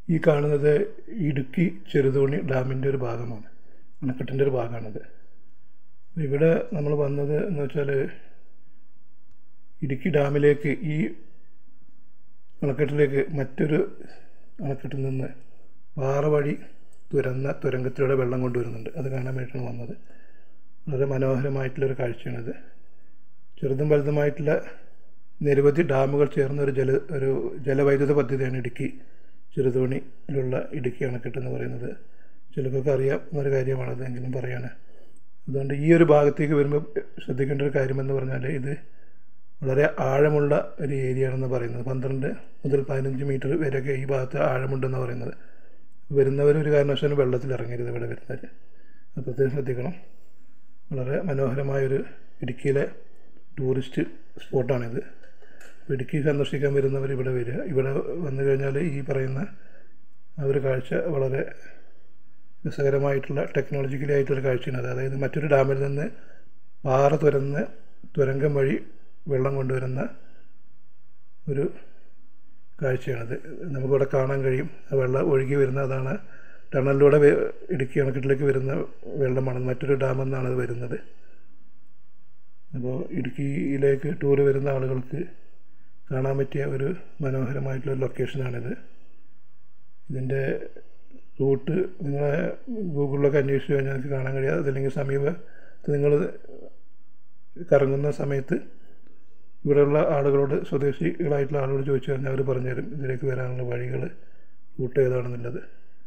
ഈ കാണുന്നത് ഇടുക്കി ചെറുതോണി ഡാമിൻ്റെ ഒരു ഭാഗമാണ് അണക്കെട്ടിൻ്റെ ഒരു ഭാഗമാണിത് ഇവിടെ നമ്മൾ വന്നത് എന്ന് വെച്ചാൽ ഇടുക്കി ഡാമിലേക്ക് ഈ അണക്കെട്ടിലേക്ക് മറ്റൊരു അണക്കെട്ടിൽ നിന്ന് പാറ വഴി തുരന്ന തുരങ്കത്തിലൂടെ വെള്ളം കൊണ്ടുവരുന്നുണ്ട് അത് കാണാൻ വേണ്ടിയിട്ടാണ് വന്നത് വളരെ മനോഹരമായിട്ടുള്ളൊരു കാഴ്ചയാണിത് ചെറുതും വലുതുമായിട്ടുള്ള നിരവധി ഡാമുകൾ ചേർന്ന ഒരു ജല ഒരു ജലവൈദ്യുത പദ്ധതിയാണ് ഇടുക്കി ചെറുതോണിയിലുള്ള ഇടുക്കി അണക്കെട്ട് എന്ന് പറയുന്നത് ചിലർക്കൊക്കെ അറിയാവുന്ന ഒരു കാര്യമാണത് എങ്കിലും പറയാണ് അതുകൊണ്ട് ഈ ഒരു ഭാഗത്തേക്ക് വരുമ്പോൾ ശ്രദ്ധിക്കേണ്ട ഒരു കാര്യമെന്ന് പറഞ്ഞാൽ ഇത് വളരെ ആഴമുള്ള ഒരു ഏരിയ ആണെന്ന് പറയുന്നത് പന്ത്രണ്ട് മുതൽ പതിനഞ്ച് മീറ്റർ വരെയൊക്കെ ഈ ഭാഗത്ത് ആഴമുണ്ടെന്ന് പറയുന്നത് വരുന്നവർ ഒരു കാരണവശാലും വെള്ളത്തിൽ ഇറങ്ങരുത് ഇവിടെ വരുന്നവർ അത് പ്രത്യേകം ശ്രദ്ധിക്കണം വളരെ മനോഹരമായൊരു ഇടുക്കിയിലെ ടൂറിസ്റ്റ് സ്പോട്ടാണിത് അപ്പോൾ ഇടുക്കി സന്ദർശിക്കാൻ വരുന്നവർ ഇവിടെ വരിക ഇവിടെ വന്നു കഴിഞ്ഞാൽ ഈ പറയുന്ന ആ ഒരു കാഴ്ച വളരെ രസകരമായിട്ടുള്ള ടെക്നോളജിക്കലി ആയിട്ടൊരു കാഴ്ചയാണ് അത് അതായത് മറ്റൊരു ഡാമിൽ നിന്ന് പാറ തുരന്ന് തുരങ്കം വഴി വെള്ളം കൊണ്ടുവരുന്ന ഒരു കാഴ്ചയാണത് നമുക്കിവിടെ കാണാൻ കഴിയും ആ വെള്ളം ഒഴുകി വരുന്ന അതാണ് ടണലിലൂടെ വെ- ഇടുക്കി അണക്കെട്ടിലേക്ക് വരുന്ന വെള്ളമാണ് മറ്റൊരു ഡാമിൽ നിന്നാണ് അത് വരുന്നത് അപ്പോൾ ഇടുക്കിയിലേക്ക് ടൂർ വരുന്ന ആളുകൾക്ക് കാണാൻ പറ്റിയ ഒരു മനോഹരമായിട്ടുള്ള ലൊക്കേഷനാണിത് ഇതിൻ്റെ റൂട്ട് നിങ്ങളെ ഗൂഗിളിലൊക്കെ അന്വേഷിച്ച് കഴിഞ്ഞാൽ നിങ്ങൾക്ക് കാണാൻ കഴിയാതെ അതല്ലെങ്കിൽ സമീപത്ത് നിങ്ങൾ കറങ്ങുന്ന സമയത്ത് ഇവിടെയുള്ള ആളുകളോട് സ്വദേശികളായിട്ടുള്ള ആളുകളോട് ചോദിച്ചു കഴിഞ്ഞാൽ അവർ പറഞ്ഞുതരും ഇതിലേക്ക് വരാനുള്ള വഴികൾ റൂട്ട് ഏതാണെന്നുള്ളത്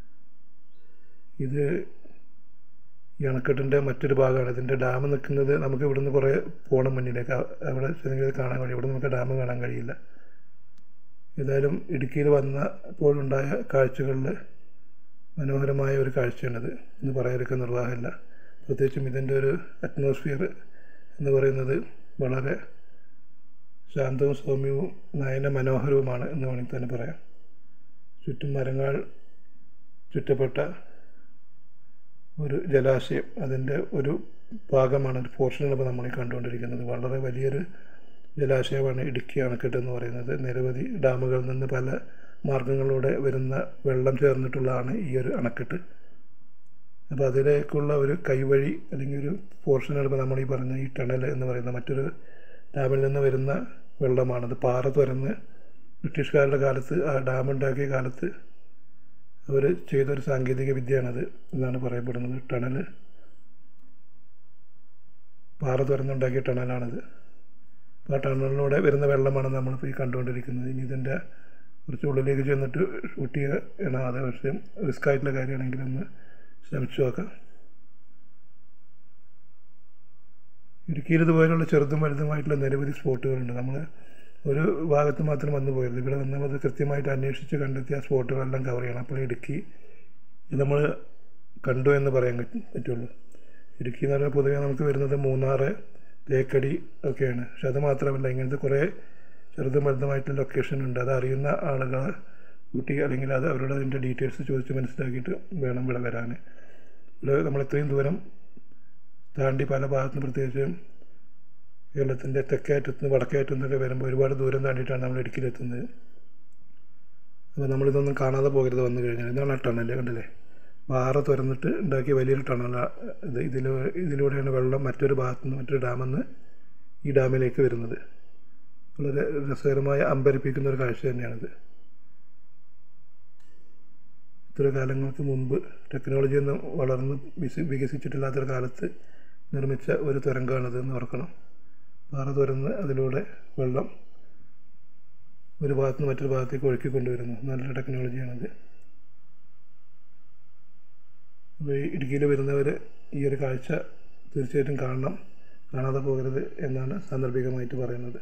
ഇത് ഈ അണക്കെട്ടിൻ്റെ മറ്റൊരു ഭാഗമാണ് ഇതിൻ്റെ ഡാം നിൽക്കുന്നത് നമുക്ക് ഇവിടുന്ന് കുറേ പോകണം മുന്നിലേക്ക് അ- അവിടെ ചെന്നെങ്കിൽ കാണാൻ കഴിയും ഇവിടെ നമുക്ക് ഡാം കാണാൻ കഴിയില്ല ഏതായാലും ഇടുക്കിയിൽ വന്നപ്പോഴുണ്ടായ കാഴ്ചകളിൽ മനോഹരമായ ഒരു കാഴ്ചയാണിത് എന്ന് പറയാനൊക്കെ നിർവാഹമില്ല പ്രത്യേകിച്ചും ഇതിൻ്റെ ഒരു അറ്റ്മോസ്ഫിയർ എന്ന് പറയുന്നത് വളരെ ശാന്തവും സൗമ്യവും നയന മനോഹരവുമാണ് എന്ന് വേണമെങ്കിൽ തന്നെ പറയാം ചുറ്റും മരങ്ങൾ ചുറ്റപ്പെട്ട ഒരു ജലാശയം അതിൻ്റെ ഒരു ഭാഗമാണ് ഒരു പോർഷനാണ് ഇപ്പോൾ നമ്മൾ ഈ കണ്ടുകൊണ്ടിരിക്കുന്നത് വളരെ വലിയൊരു ജലാശയമാണ് ഇടുക്കി അണക്കെട്ട് എന്ന് പറയുന്നത് നിരവധി ഡാമുകളിൽ നിന്ന് പല മാർഗങ്ങളിലൂടെ വരുന്ന വെള്ളം ചേർന്നിട്ടുള്ളതാണ് ഈ ഒരു അണക്കെട്ട് അപ്പോൾ അതിലേക്കുള്ള ഒരു കൈവഴി അല്ലെങ്കിൽ ഒരു പോർഷനാണ് ഇപ്പോൾ നമ്മൾ ഈ പറഞ്ഞ ഈ ടണൽ എന്ന് പറയുന്ന മറ്റൊരു ഡാമിൽ നിന്ന് വരുന്ന വെള്ളമാണത് പാറ തുരന്ന് ബ്രിട്ടീഷുകാരുടെ കാലത്ത് ആ ഡാം ഉണ്ടാക്കിയ കാലത്ത് അവർ ചെയ്തൊരു സാങ്കേതിക വിദ്യയാണത് എന്നാണ് പറയപ്പെടുന്നത് ടണൽ പാറ തുറന്നുണ്ടാക്കിയ ടണലാണിത് അപ്പോൾ ആ ടണലിലൂടെ വരുന്ന വെള്ളമാണ് നമ്മളിപ്പോൾ ഈ കണ്ടുകൊണ്ടിരിക്കുന്നത് ഇനി ഇതിൻ്റെ കുറച്ച് ഉള്ളിലേക്ക് ചെന്നിട്ട് ഷൂട്ട് ചെയ്യണം അത് പക്ഷേ റിസ്ക് ആയിട്ടുള്ള കാര്യമാണെങ്കിൽ ഒന്ന് ശ്രമിച്ചു നോക്കാം ഇടുക്കിയിൽ ഇതുപോലുള്ള ചെറുതും വലുതുമായിട്ടുള്ള നിരവധി സ്പോട്ടുകളുണ്ട് നമ്മൾ ഒരു ഭാഗത്ത് മാത്രം വന്നു പോയത് ഇവിടെ വന്നപ്പോൾ അത് കൃത്യമായിട്ട് അന്വേഷിച്ച് കണ്ടെത്തിയ ആ സ്പോട്ടുകളെല്ലാം കവർ ചെയ്യണം അപ്പോൾ ഇടുക്കി നമ്മൾ കണ്ടു എന്ന് പറയാൻ പറ്റും- പറ്റുള്ളൂ ഇടുക്കി എന്ന് പറഞ്ഞാൽ പൊതുവെ നമുക്ക് വരുന്നത് മൂന്നാർ തേക്കടി ഒക്കെയാണ് പക്ഷെ അത് മാത്രമല്ല ഇങ്ങനത്തെ കുറേ ചെറുതും വലുതുമായിട്ടുള്ള ലൊക്കേഷൻ ഉണ്ട് അത് അറിയുന്ന ആളുകളെ കൂട്ടി അല്ലെങ്കിൽ അത് അവരോട് അതിൻ്റെ ഡീറ്റെയിൽസ് ചോദിച്ച് മനസ്സിലാക്കിയിട്ട് വേണം ഇവിടെ വരാൻ ഇവിടെ നമ്മൾ ഇത്രയും ദൂരം താണ്ടി പല ഭാഗത്തുനിന്ന് പ്രത്യേകിച്ച് കേരളത്തിൻ്റെ തെക്കേറ്റത്ത് നിന്ന് വടക്കേറ്റത്ത് നിന്നൊക്കെ വരുമ്പോൾ ഒരുപാട് ദൂരം താണ്ടിയിട്ടാണ് നമ്മൾ ഇടുക്കിയിലെത്തുന്നത് അപ്പോൾ നമ്മളിതൊന്നും കാണാതെ പോകരുത് വന്നു കഴിഞ്ഞാൽ ഇതാണ് ആ ടണൽ കണ്ടില്ലേ പാറ തുറന്നിട്ട് ഉണ്ടാക്കിയ വലിയൊരു ടണലാണ് ഇത് ഇതിൽ ഇതിലൂടെയാണ് വെള്ളം മറ്റൊരു ഭാഗത്തു നിന്ന് മറ്റൊരു ഡാമിൽ നിന്ന് ഈ ഡാമിലേക്ക് വരുന്നത് വളരെ രസകരമായ അമ്പരിപ്പിക്കുന്ന ഒരു കാഴ്ച തന്നെയാണിത് ഇത്ര കാലങ്ങൾക്ക് മുമ്പ് ടെക്നോളജി ഒന്നും വളർന്ന് വിസി വികസിച്ചിട്ടില്ലാത്തൊരു കാലത്ത് നിർമ്മിച്ച ഒരു തുരങ്കമാണിത് എന്ന് ഓർക്കണം പാറ തുറന്ന് അതിലൂടെ വെള്ളം ഒരു ഭാഗത്ത് നിന്ന് മറ്റൊരു ഭാഗത്തേക്ക് ഒഴുക്കി കൊണ്ടുവരുന്നു നല്ലൊരു ടെക്നോളജിയാണിത് അപ്പോൾ ഈ ഇടുക്കിയിൽ വരുന്നവർ ഈ ഒരു കാഴ്ച തീർച്ചയായിട്ടും കാണണം കാണാതെ പോകരുത് എന്നാണ് സാന്ദർഭികമായിട്ട് പറയുന്നത്